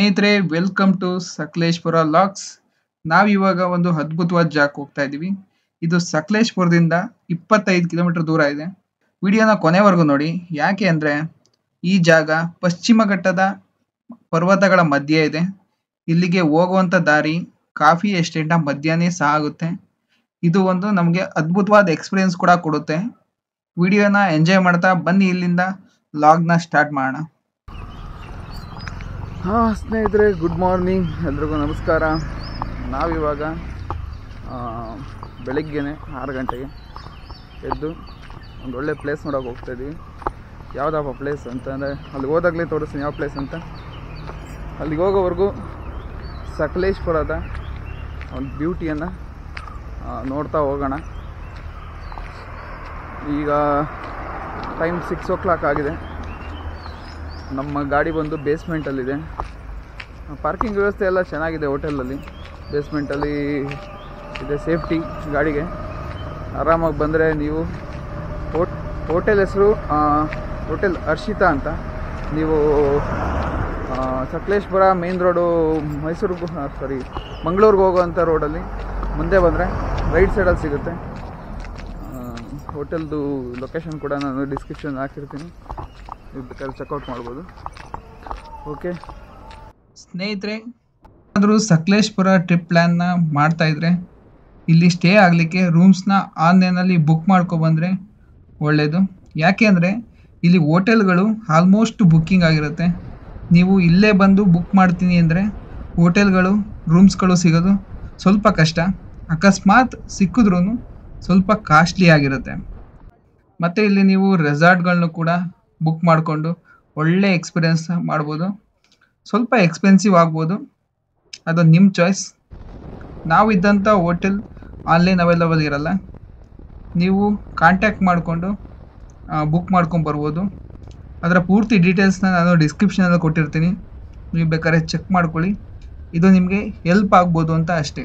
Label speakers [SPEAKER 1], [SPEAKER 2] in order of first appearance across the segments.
[SPEAKER 1] ಸ್ನೇಹಿತರೆ welcome to Sakleshpur LOX ನಾವಿವಾಗ ಒಂದು ಅದ್ಭುತವಾದ ಜಾಗಕ್ಕೆ ಹೋಗ್ತಾ ಇದ್ದೀವಿ ಇದು ಸಕಲೇಶ್ಪುರದಿಂದ ಇಪ್ಪತ್ತೈದು ಕಿಲೋಮೀಟರ್ ದೂರ ಇದೆ ವಿಡಿಯೋನ ಕೊನೆವರೆಗೂ ನೋಡಿ ಯಾಕೆ ಅಂದರೆ ಈ ಜಾಗ ಪಶ್ಚಿಮ ಘಟ್ಟದ ಪರ್ವತಗಳ ಮಧ್ಯೆ ಇದೆ ಇಲ್ಲಿಗೆ ಹೋಗುವಂಥ ದಾರಿ ಕಾಫಿ ಎಸ್ಟೇಟ್ನ ಮಧ್ಯನೇ ಸಹ ಆಗುತ್ತೆ ಇದು ಒಂದು ನಮಗೆ ಅದ್ಭುತವಾದ ಎಕ್ಸ್ಪೀರಿಯನ್ಸ್ ಕೂಡ ಕೊಡುತ್ತೆ ವಿಡಿಯೋನ ಎಂಜಾಯ್ ಮಾಡ್ತಾ ಬನ್ನಿ ಇಲ್ಲಿಂದ ಲಾಗ್ನ ಸ್ಟಾರ್ಟ್ ಮಾಡೋಣ
[SPEAKER 2] ಹಾಂ ಸ್ನೇಹಿತರೆ ಗುಡ್ ಮಾರ್ನಿಂಗ್ ಎಲ್ರಿಗೂ ನಮಸ್ಕಾರ ನಾವಿವಾಗ ಆ, ಬೆಳಿಗ್ಗೆನೆ ಆರು ಗಂಟೆಗೆ ಎದ್ದು ಒಂದು ಒಳ್ಳೆ ಪ್ಲೇಸ್ ನೋಡೋಕೆ ಹೋಗ್ತಾ ಇದ್ದೀವಿ ಯಾವುದಪ್ಪ ಪ್ಲೇಸ್ ಅಂತಂದರೆ ಅಲ್ಲಿಗೆ ಹೋದಾಗಲೇ ತೋರಿಸ್ತೀನಿ ಯಾವ ಪ್ಲೇಸ್ ಅಂತ ಅಲ್ಲಿಗೆ ಹೋಗೋವರೆಗೂ ಸಕಲೇಶ್ಪುರದ ಒಂದು ಬ್ಯೂಟಿಯನ್ನು ನೋಡ್ತಾ ಹೋಗೋಣ ಈಗ ಟೈಮ್ ಸಿಕ್ಸ್ ಓ ಕ್ಲಾಕ್ ಆಗಿದೆ ನಮ್ಮ ಗಾಡಿ ಬಂದು ಬೇಸ್ಮೆಂಟಲ್ಲಿದೆ ಪಾರ್ಕಿಂಗ್ ವ್ಯವಸ್ಥೆ ಎಲ್ಲ ಚೆನ್ನಾಗಿದೆ ಹೋಟೆಲಲ್ಲಿ ಬೇಸ್ಮೆಂಟಲ್ಲಿ ಇದೆ ಸೇಫ್ಟಿ ಗಾಡಿಗೆ ಆರಾಮಾಗಿ ಬಂದರೆ ನೀವು ಹೋಟ್ ಹೋಟೆಲ್ ಹೆಸರು ಹೋಟೆಲ್ ಹರ್ಷಿತಾ ಅಂತ ನೀವು ಆ, Sakleshpur main road Mysore sorry ಮಂಗಳೂರಿಗೆ ಹೋಗುವಂಥ ರೋಡಲ್ಲಿ ಮುಂದೆ ಬಂದರೆ ರೈಟ್ ಸೈಡಲ್ಲಿ ಸಿಗುತ್ತೆ ಹೋಟೆಲ್ದು ಲೊಕೇಶನ್ ಕೂಡ ನಾನು ಡಿಸ್ಕ್ರಿಪ್ಷನ್ ಹಾಕಿರ್ತೀನಿ ನೀವು ಬೇಕಾದ್ರೆ ಚೆಕ್ಔಟ್ ಮಾಡ್ಬೋದು ಓಕೆ
[SPEAKER 1] ಸ್ನೇಹಿತರೆ ಏನಾದರೂ ಸಕಲೇಶ್ಪುರ ಟ್ರಿಪ್ ಪ್ಲ್ಯಾನ್ನ ಮಾಡ್ತಾ ಇದ್ರೆ ಇಲ್ಲಿ ಸ್ಟೇ ಆಗಲಿಕ್ಕೆ ರೂಮ್ಸ್ನ ಆನ್ಲೈನಲ್ಲಿ ಬುಕ್ ಮಾಡ್ಕೊಬಂದರೆ ಒಳ್ಳೆಯದು ಯಾಕೆ ಅಂದರೆ ಇಲ್ಲಿ ಹೋಟೆಲ್ಗಳು ಆಲ್ಮೋಸ್ಟ್ ಬುಕ್ಕಿಂಗ್ ಆಗಿರುತ್ತೆ ನೀವು ಇಲ್ಲೇ ಬಂದು ಬುಕ್ ಮಾಡ್ತೀನಿ ಅಂದರೆ ಹೋಟೆಲ್ಗಳು ರೂಮ್ಸ್ಗಳು ಸಿಗೋದು ಸ್ವಲ್ಪ ಕಷ್ಟ ಅಕಸ್ಮಾತ್ ಸಿಕ್ಕಿದ್ರೂ ಸ್ವಲ್ಪ ಕಾಸ್ಟ್ಲಿ ಆಗಿರುತ್ತೆ ಮತ್ತು ಇಲ್ಲಿ ನೀವು ರೆಸಾರ್ಟ್ಗಳನ್ನೂ ಕೂಡ ಬುಕ್ ಮಾಡಿಕೊಂಡು ಒಳ್ಳೆ ಎಕ್ಸ್ಪೀರಿಯನ್ಸ್ ಮಾಡ್ಬೋದು ಸ್ವಲ್ಪ ಎಕ್ಸ್ಪೆನ್ಸಿವ್ ಆಗ್ಬೋದು ಅದು ನಿಮ್ಮ ಚಾಯ್ಸ್ ನಾವು ಇದ್ದಂಥ ಹೋಟೆಲ್ ಆನ್ಲೈನ್ ಅವೈಲಬಲ್ ಇರಲ್ಲ ನೀವು ಕಾಂಟ್ಯಾಕ್ಟ್ ಮಾಡಿಕೊಂಡು ಬುಕ್ ಮಾಡ್ಕೊಂಡು ಬರ್ಬೋದು ಅದರ ಪೂರ್ತಿ ಡೀಟೇಲ್ಸ್ನ ನಾನು ಡಿಸ್ಕ್ರಿಪ್ಷನಲ್ಲಿ ಕೊಟ್ಟಿರ್ತೀನಿ ನೀವು ಬೇಕಾದ್ರೆ ಚೆಕ್ ಮಾಡ್ಕೊಳ್ಳಿ ಇದು ನಿಮಗೆ ಹೆಲ್ಪ್ ಆಗ್ಬೋದು ಅಂತ ಅಷ್ಟೇ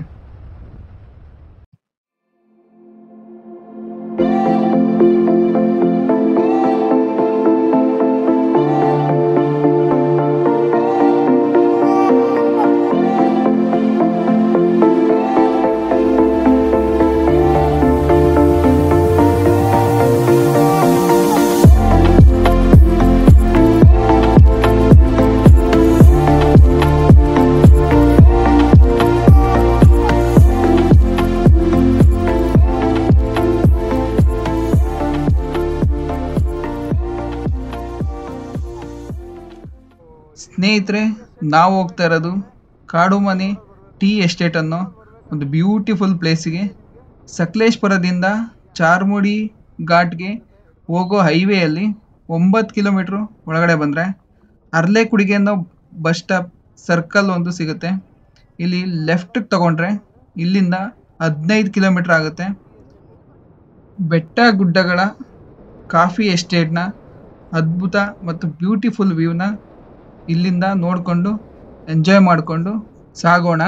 [SPEAKER 1] ಸ್ನೇಹಿತರೆ ನಾವು ಹೋಗ್ತಾ ಇರೋದು ಕಾಡು ಮನೆ ಟೀ ಎಸ್ಟೇಟ್ ಅನ್ನೋ ಒಂದು ಬ್ಯೂಟಿಫುಲ್ ಪ್ಲೇಸಿಗೆ ಸಕಲೇಶ್ಪುರದಿಂದ ಚಾರ್ಮುಡಿ ಘಾಟ್ಗೆ ಹೋಗೋ ಹೈವೇಯಲ್ಲಿ ಒಂಬತ್ತು ಕಿಲೋಮೀಟ್ರು ಒಳಗಡೆ ಬಂದರೆ ಅರ್ಲೆಕುಡಿಗೆ ಅನ್ನೋ ಬಸ್ ಸ್ಟಾಪ್ ಸರ್ಕಲ್ ಒಂದು ಸಿಗುತ್ತೆ ಇಲ್ಲಿ ಲೆಫ್ಟಿಗೆ ತಗೊಂಡ್ರೆ ಇಲ್ಲಿಂದ ಹದಿನೈದು ಕಿಲೋಮೀಟ್ರ್ ಆಗುತ್ತೆ ಬೆಟ್ಟ ಗುಡ್ಡಗಳ ಕಾಫಿ ಎಸ್ಟೇಟ್ನ ಅದ್ಭುತ ಮತ್ತು ಬ್ಯೂಟಿಫುಲ್ ವ್ಯೂನ ಇಲ್ಲಿಂದ ನೋಡಿಕೊಂಡು ಎಂಜಾಯ್ ಮಾಡಿಕೊಂಡು ಸಾಗೋಣ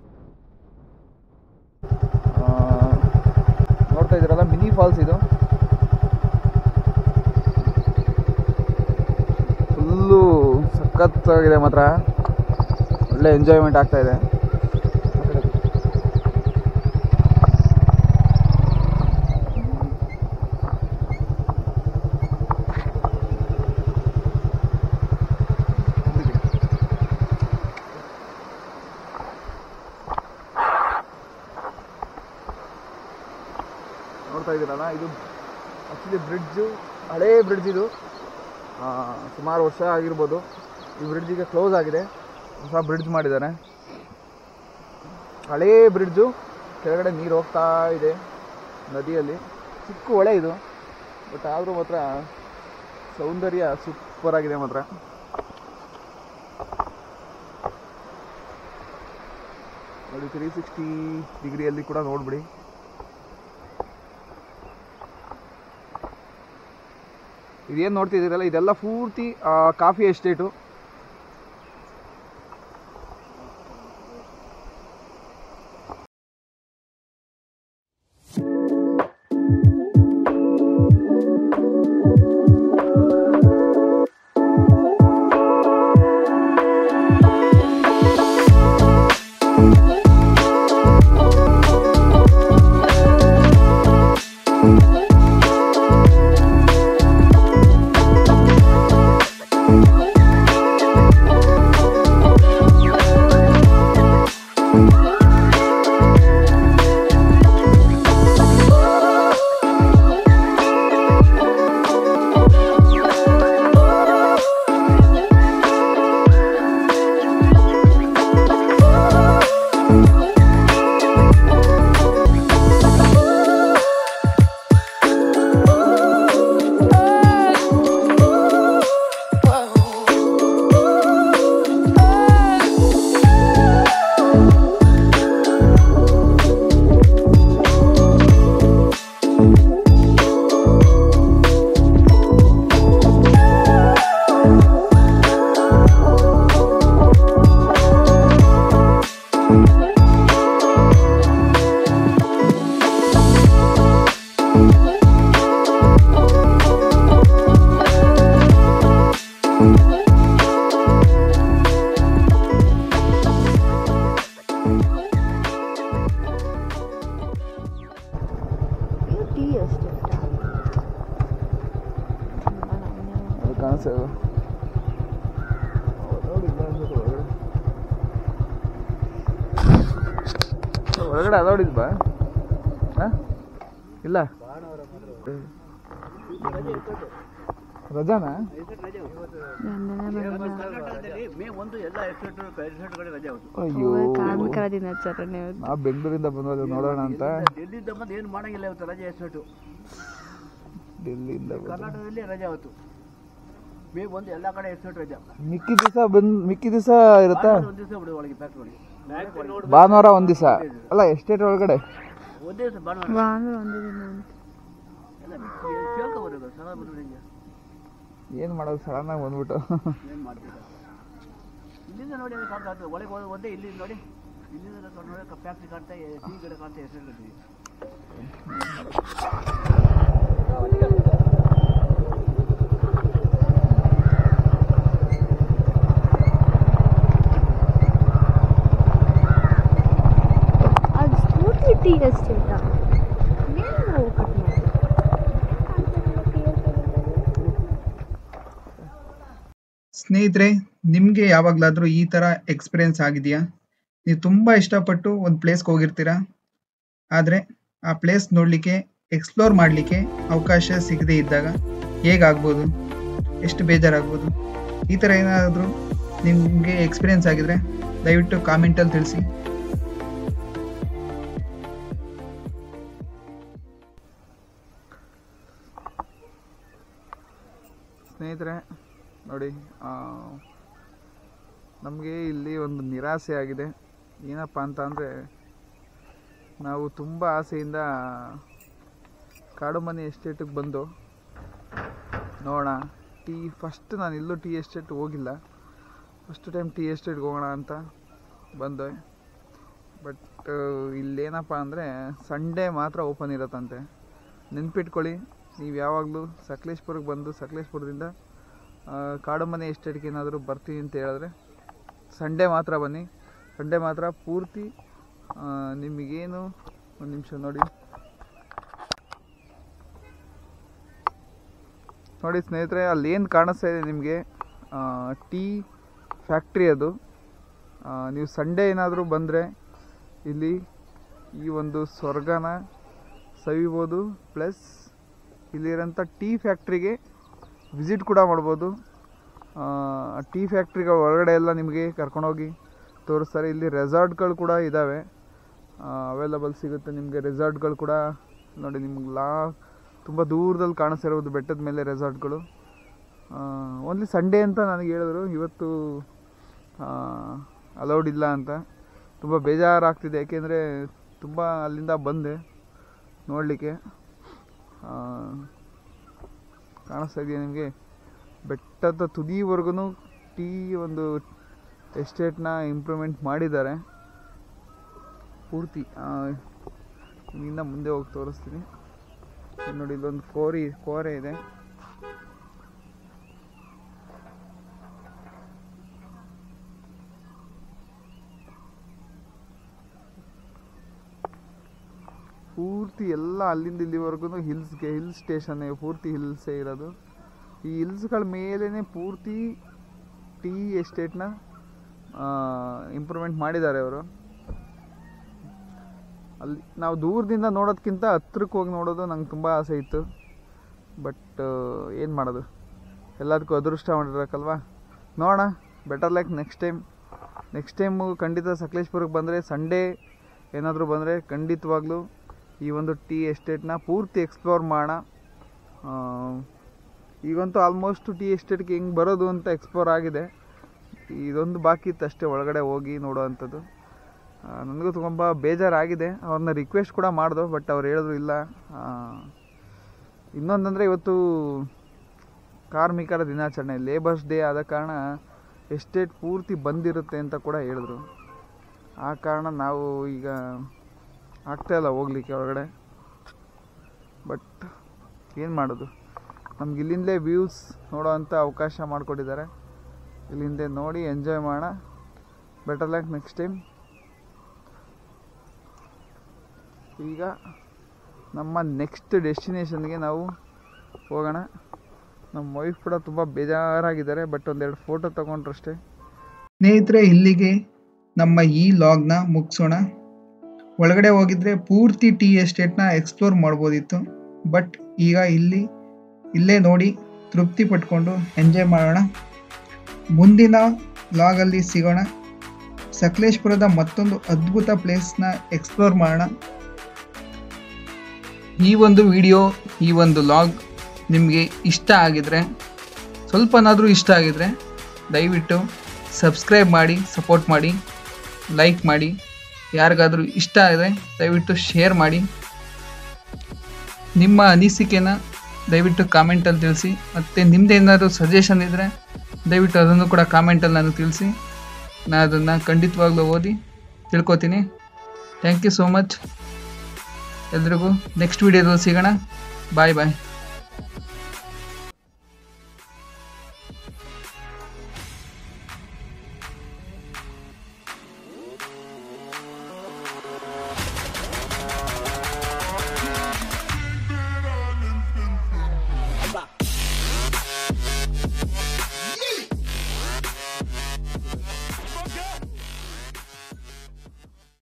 [SPEAKER 2] ನೋಡ್ತಾ ಇದ್ದೀರಲ್ಲ ಮಿನಿ ಫಾಲ್ಸ್ ಇದು ಫುಲ್ಲು ಸಖತ್ತಾಗಿದೆ ಮಾತ್ರ ಒಳ್ಳೆ ಎಂಜಾಯ್ಮೆಂಟ್ ಆಗ್ತಾ ಇದೆ ನೋಡ್ತಾ ಇದ್ದೀರಲ್ಲ ಇದು ಆ್ಯಕ್ಚುಲಿ ಬ್ರಿಡ್ಜು ಹಳೇ ಬ್ರಿಡ್ಜ್ ಇದು ಆ, ಸುಮಾರು ವರ್ಷ ಆಗಿರ್ಬೋದು ಈ ಬ್ರಿಡ್ಜ್ ಈಗ ಕ್ಲೋಸ್ ಆಗಿದೆ ಹೊಸ ಬ್ರಿಡ್ಜ್ ಮಾಡಿದ್ದಾರೆ ಹಳೇ ಬ್ರಿಡ್ಜು ಕೆಳಗಡೆ ನೀರು ಹೋಗ್ತಾ ಇದೆ ನದಿಯಲ್ಲಿ ಚಿಕ್ಕ ಹೊಳೆ ಇದು ಬಟ್ ಆದರೂ ಮಾತ್ರ ಸೌಂದರ್ಯ ಸೂಪರ್ ಆಗಿದೆ ಮಾತ್ರ ನೋಡಿ ತ್ರೀ ಸಿಕ್ಸ್ಟಿ ಡಿಗ್ರಿಯಲ್ಲಿ ಕೂಡ ನೋಡ್ಬಿಡಿ ಇದೇನು ನೋಡ್ತಿದ್ದೀರಲ್ಲ ಇದೆಲ್ಲ ಪೂರ್ತಿ ಆ, ಕಾಫಿ ಎಸ್ಟೇಟು ಕಾಣಿಸ್ತದೆ ನೋಡಿ ಇಲ್ಲ ಅನ್ಸುತ್ತೆ ಒಳಗಡೆ ಒಳಗಡೆ ಅಲೌಡಿದ್ ಬಾ ಹಾಂ ಇಲ್ಲ ರಜಾನಾ ಅಯ್ಯೋ
[SPEAKER 3] ಕಾರ್ಮಿಕರ ದಿನಾಚರಣೆ ಇವತ್ತು.
[SPEAKER 2] ನಾವು ಬೆಂಗಳೂರಿಂದ ಬಂದೋದು ನೋಡೋಣ ಅಂತ
[SPEAKER 4] ಡೆಲ್ಲಿಯಿಂದ ಬಂದು ಏನು ಮಾಡಂಗಿಲ್ಲ ಇವತ್ತು ರಜೆ ಎಸ್ಪೆಕ್ಟು
[SPEAKER 2] ಡೆಲ್ಲಿಯಿಂದ ಬಂದು.
[SPEAKER 4] ಕರ್ನಾಟಕದಲ್ಲಿ ರಜೆ ಅವತ್ತು ಮೇ ಒಂದು ಎಲ್ಲ ಕಡೆ ಎಸ್ಪೆಕ್ಟ್ ರಜೆ
[SPEAKER 2] ಮಿಕ್ಕಿ ದಿವಸ ಬಂದ್ ಮಿಕ್ಕಿ ದಿವಸ ಇರುತ್ತಾ
[SPEAKER 4] ಒಂದು ದಿವಸ ಬಿಡು ಒಳಗೆ ಫ್ಯಾಕ್ಟ್ರಿ ಒಳಗೆ
[SPEAKER 2] ಭಾನುವಾರ ಒಂದ್ ದಿವಸ ಅಲ್ಲ ಎಸ್ಟೇಟ್ ಒಳಗಡೆ
[SPEAKER 4] ಒಂದೇ ದಿವಸ ಭಾನುವಾರ
[SPEAKER 3] ಭಾನುವಾರ ಒಂದೇ ದಿನ ಅಂತ
[SPEAKER 4] ಎಲ್ಲ ಕೇಳ್ಕೊಬರ್ಬೇಕು ಸಲ ಬಂದ್ಬಿಟ್ಟು
[SPEAKER 2] ಏನ್ ಮಾಡೋದು ಸಡನ್ ಆಗಿ ಬಂದ್ಬಿಟ್ಟು
[SPEAKER 4] ಏನು ಮಾಡ್ತೀರ ಇಲ್ಲಿಂದ ನೋಡಿ ಅದು ಕಾಣ್ತಾ ಇರ್ತದೆ ಒಳಗೆ ಹೋದ ಒಂದೇ ಇಲ್ಲಿ ನೋಡಿ ಇಲ್ಲಿಂದ ನೋಡಿ ಫ್ಯಾಕ್ಟ್ರಿ ಕಾಣ್ತಾ ಟೀ ಗಿಡ ಕಾಣ್ತಾ ಹೆಸರು ಕಟ್ತೀವಿ
[SPEAKER 3] ಅದು ಸ್ಫೂರ್ತಿ ಟೀ ಎಸ್ಟೇಟಾ ಏನು ಕಟ್ ಮಾಡಿ
[SPEAKER 1] ಸ್ನೇಹಿತರೆ ನಿಮಗೆ ಯಾವಾಗಲಾದರೂ ಈ ಥರ ಎಕ್ಸ್ಪೀರಿಯನ್ಸ್ ಆಗಿದೆಯಾ ನೀವು ತುಂಬ ಇಷ್ಟಪಟ್ಟು ಒಂದು ಪ್ಲೇಸ್ಗೆ ಹೋಗಿರ್ತೀರಾ ಆದರೆ ಆ ಪ್ಲೇಸ್ ನೋಡಲಿಕ್ಕೆ ಎಕ್ಸ್ಪ್ಲೋರ್ ಮಾಡಲಿಕ್ಕೆ ಅವಕಾಶ ಸಿಗದೇ ಇದ್ದಾಗ ಹೇಗಾಗ್ಬೋದು ಎಷ್ಟು ಬೇಜಾರಾಗ್ಬೋದು ಈ ಥರ ಏನಾದರೂ ನಿಮಗೆ ಎಕ್ಸ್ಪೀರಿಯನ್ಸ್ ಆಗಿದ್ರೆ ದಯವಿಟ್ಟು ಕಾಮೆಂಟಲ್ಲಿ ತಿಳಿಸಿ
[SPEAKER 2] ಸ್ನೇಹಿತರೆ ನೋಡಿ ನಮಗೆ ಇಲ್ಲಿ ಒಂದು ನಿರಾಸೆ ಆಗಿದೆ ಏನಪ್ಪ ಅಂತ ಅಂದರೆ ನಾವು ತುಂಬ ಆಸೆಯಿಂದ ಕಾಡುಮನೆ ಎಸ್ಟೇಟಿಗೆ ಬಂದು ನೋಡೋಣ ಟೀ ಫಸ್ಟ್ ನಾನು ಎಲ್ಲೂ ಟೀ ಎಸ್ಟೇಟ್ ಹೋಗಿಲ್ಲ ಫಸ್ಟ್ ಟೈಮ್ ಟೀ ಎಸ್ಟೇಟ್ಗೆ ಹೋಗೋಣ ಅಂತ ಬಂದೆ ಬಟ್ ಇಲ್ಲೇನಪ್ಪ ಅಂದರೆ ಸಂಡೇ ಮಾತ್ರ ಓಪನ್ ಇರುತ್ತಂತೆ ನೆನ್ಪಿಟ್ಕೊಳ್ಳಿ ನೀವು ಯಾವಾಗಲೂ ಸಕಲೇಶ್ಪುರಕ್ಕೆ ಬಂದು ಸಕಲೇಶ್ಪುರದಿಂದ ಆ, ಕಾಡುಮನೆ ಎಸ್ಟೇಟ್ಗೆ ಏನಾದರೂ ಬರ್ತೀನಿ ಅಂತ ಹೇಳಿದ್ರೆ ಸಂಡೇ ಮಾತ್ರ ಬನ್ನಿ ಸಂಡೇ ಮಾತ್ರ ಪೂರ್ತಿ ಆ, ನಿಮಗೇನು ಒಂದು ನಿಮಿಷ ನೋಡಿ ನೋಡಿ ಸ್ನೇಹಿತರೆ ಅಲ್ಲಿ ಏನು ಕಾಣಿಸ್ತಾ ಇದೆ ನಿಮಗೆ ಟೀ ಫ್ಯಾಕ್ಟ್ರಿ ಅದು ಆ, ನೀವು ಸಂಡೇ ಏನಾದರೂ ಬಂದರೆ ಇಲ್ಲಿ ಈ ಒಂದು ಸ್ವರ್ಗನ ಸವಿಬೋದು ಪ್ಲಸ್ ಇಲ್ಲಿರೋಂಥ ಟೀ ಫ್ಯಾಕ್ಟ್ರಿಗೆ ವಿಸಿಟ್ ಕೂಡ ಮಾಡ್ಬೋದು ಆ ಟೀ ಫ್ಯಾಕ್ಟ್ರಿಗಳ ಒಳಗಡೆ ಎಲ್ಲ ನಿಮಗೆ ಕರ್ಕೊಂಡೋಗಿ ತೋರಿಸ್ತಾರೆ ಇಲ್ಲಿ ರೆಸಾರ್ಟ್ಗಳು ಕೂಡ ಇದ್ದಾವೆ ಅವೈಲಬಲ್ ಸಿಗುತ್ತೆ ನಿಮಗೆ ರೆಸಾರ್ಟ್ಗಳು ಕೂಡ ನೋಡಿ ನಿಮ್ಗೆ ಲಾ ತುಂಬ ದೂರದಲ್ಲಿ ಕಾಣಿಸ್ತಿರೋದು ಬೆಟ್ಟದ ಮೇಲೆ ರೆಸಾರ್ಟ್ಗಳು ಓನ್ಲಿ ಸಂಡೇ ಅಂತ ನನಗೆ ಹೇಳಿದ್ರು ಇವತ್ತು ಅಲೌಡ್ ಇಲ್ಲ ಅಂತ ತುಂಬ ಬೇಜಾರಾಗ್ತಿದೆ ಯಾಕೆಂದರೆ ತುಂಬ ಅಲ್ಲಿಂದ ಬಂದೆ ನೋಡಲಿಕ್ಕೆ ಕಾಣಿಸ್ತಾ ಇದೆಯಾ ನಿಮಗೆ ಬೆಟ್ಟದ ತುದಿವರೆಗೂ ಟೀ ಒಂದು ಎಸ್ಟೇಟ್ನ ಇಂಪ್ರೂವ್ಮೆಂಟ್ ಮಾಡಿದ್ದಾರೆ ಪೂರ್ತಿ ಆ, ಇಲ್ಲಿಂದ ಮುಂದೆ ಹೋಗಿ ತೋರಿಸ್ತೀನಿ ಇಲ್ಲಿ ನೋಡಿ ಇಲ್ಲೊಂದು ಕೋರಿ ಕೋರೆ ಇದೆ ಪೂರ್ತಿ ಎಲ್ಲ ಅಲ್ಲಿಂದ ಇಲ್ಲಿವರೆಗೂ ಹಿಲ್ಸ್ಗೆ ಹಿಲ್ ಸ್ಟೇಷನ್ ಪೂರ್ತಿ ಹಿಲ್ಸೇ ಇರೋದು ಈ ಹಿಲ್ಸ್ಗಳ ಮೇಲೇ ಪೂರ್ತಿ ಟೀ ಎಸ್ಟೇಟ್ನ ಇಂಪ್ರೂವ್ಮೆಂಟ್ ಮಾಡಿದ್ದಾರೆ ಅವರು ಅಲ್ಲಿ ನಾವು ದೂರದಿಂದ ನೋಡೋದಕ್ಕಿಂತ ಹತ್ರಕ್ಕೆ ಹೋಗಿ ನೋಡೋದು ನಂಗೆ ತುಂಬ ಆಸೆ ಇತ್ತು ಬಟ್ ಏನು ಮಾಡೋದು ಎಲ್ಲದಕ್ಕೂ ಅದೃಷ್ಟ ಮಾಡಿರ್ಬೇಕಲ್ವಾ ನೋಡೋಣ better like next time next time ಖಂಡಿತ ಸಕಲೇಶ್ಪುರಕ್ಕೆ ಬಂದರೆ ಸಂಡೇ ಏನಾದರೂ ಬಂದರೆ ಖಂಡಿತವಾಗ್ಲೂ ಈ ಒಂದು ಟೀ ಎಸ್ಟೇಟ್ನ ಪೂರ್ತಿ ಎಕ್ಸ್ಪ್ಲೋರ್ ಮಾಡೋಣ ಆ, ಈಗಂತೂ ಆಲ್ಮೋಸ್ಟ್ ಟೀ ಎಸ್ಟೇಟ್ಗೆ ಹೆಂಗೆ ಬರೋದು ಅಂತ ಎಕ್ಸ್ಪ್ಲೋರ್ ಆಗಿದೆ ಇದೊಂದು ಬಾಕಿ ಇತ್ತು ಅಷ್ಟೇ ಒಳಗಡೆ ಹೋಗಿ ನೋಡೋ ಅಂಥದ್ದು ನನಗೂ ತುಂಬ ಬೇಜಾರಾಗಿದೆ ಅವ್ರನ್ನ ರಿಕ್ವೆಸ್ಟ್ ಕೂಡ ಮಾಡ್ದು ಬಟ್ ಅವ್ರು ಹೇಳಿದ್ರು ಇಲ್ಲ ಆ, ಇನ್ನೊಂದಂದರೆ ಇವತ್ತು ಕಾರ್ಮಿಕರ ದಿನಾಚರಣೆ ಲೇಬರ್ಸ್ ಡೇ ಆದ ಕಾರಣ ಎಸ್ಟೇಟ್ ಪೂರ್ತಿ ಬಂದಿರುತ್ತೆ ಅಂತ ಕೂಡ ಹೇಳಿದ್ರು ಆ ಕಾರಣ ನಾವು ಈಗ ಆಗ್ತಾ ಇಲ್ಲ ಹೋಗ್ಲಿಕ್ಕೆ ಹೊರಗಡೆ ಬಟ್ ಏನು ಮಾಡೋದು ನಮ್ಗೆ ಇಲ್ಲಿಂದಲೇ ವ್ಯೂಸ್ ನೋಡೋ ಅಂಥ ಅವಕಾಶ ಮಾಡಿಕೊಟ್ಟಿದ್ದಾರೆ ಇಲ್ಲಿಂದ ನೋಡಿ ಎಂಜಾಯ್ ಮಾಡೋಣ ಬೆಟರ್ ಲೈಕ್ ನೆಕ್ಸ್ಟ್ ಟೈಮ್ ಈಗ ನಮ್ಮ ನೆಕ್ಸ್ಟ್ ಡೆಸ್ಟಿನೇಷನ್ಗೆ ನಾವು ಹೋಗೋಣ ನಮ್ಮ ವೈಫ್ ಕೂಡ ತುಂಬ ಬೇಜಾರಾಗಿದ್ದಾರೆ ಬಟ್ ಒಂದೆರಡು ಫೋಟೋ ತಗೊಂಡ್ರಷ್ಟೇ
[SPEAKER 1] ಸ್ನೇಹಿತರೆ ಇಲ್ಲಿಗೆ ನಮ್ಮ ಈ ಲಾಗ್ನ ಮುಗಿಸೋಣ ಒಳಗಡೆ ಹೋಗಿದ್ರೆ ಪೂರ್ತಿ ಟೀ ಎಸ್ಟೇಟ್ನ ಎಕ್ಸ್ಪ್ಲೋರ್ ಮಾಡ್ಬೋದಿತ್ತು ಬಟ್ ಈಗ ಇಲ್ಲಿ ಇಲ್ಲೇ ನೋಡಿ ತೃಪ್ತಿ ಪಟ್ಕೊಂಡು ಎಂಜಾಯ್ ಮಾಡೋಣ ಮುಂದಿನ ಲಾಗಲ್ಲಿ ಸಿಗೋಣ ಸಕಲೇಶ್ಪುರದ ಮತ್ತೊಂದು ಅದ್ಭುತ ಪ್ಲೇಸ್ನ ಎಕ್ಸ್ಪ್ಲೋರ್ ಮಾಡೋಣ ಈ ಒಂದು ವಿಡಿಯೋ ಈ ಒಂದು ಲಾಗ್ ನಿಮಗೆ ಇಷ್ಟ ಆಗಿದ್ರೆ ಸ್ವಲ್ಪನಾದರೂ ಇಷ್ಟ ಆಗಿದ್ರೆ ದಯವಿಟ್ಟು ಸಬ್ಸ್ಕ್ರೈಬ್ ಮಾಡಿ ಸಪೋರ್ಟ್ ಮಾಡಿ ಲೈಕ್ ಮಾಡಿ ಯಾರಿಗಾದರೂ ಇಷ್ಟ ಆದರೆ ದಯವಿಟ್ಟು ಶೇರ್ ಮಾಡಿ ನಿಮ್ಮ ಅನಿಸಿಕೆನ ದಯವಿಟ್ಟು ಕಾಮೆಂಟಲ್ಲಿ ತಿಳಿಸಿ ಮತ್ತು ನಿಮ್ಮದು ಏನಾದರೂ ಸಜೆಷನ್ ಇದ್ದರೆ ದಯವಿಟ್ಟು ಅದನ್ನು ಕೂಡ ಕಾಮೆಂಟಲ್ಲಿ ನನಗೆ ತಿಳಿಸಿ ನಾನು ಅದನ್ನು ಖಂಡಿತವಾಗ್ಲೂ ಓದಿ ತಿಳ್ಕೊತೀನಿ ಥ್ಯಾಂಕ್ ಯು ಸೋ ಮಚ್ ಎಲ್ರಿಗೂ ನೆಕ್ಸ್ಟ್ ವೀಡಿಯೋದಲ್ಲಿ ಸಿಗೋಣ ಬಾಯ್ ಬಾಯ್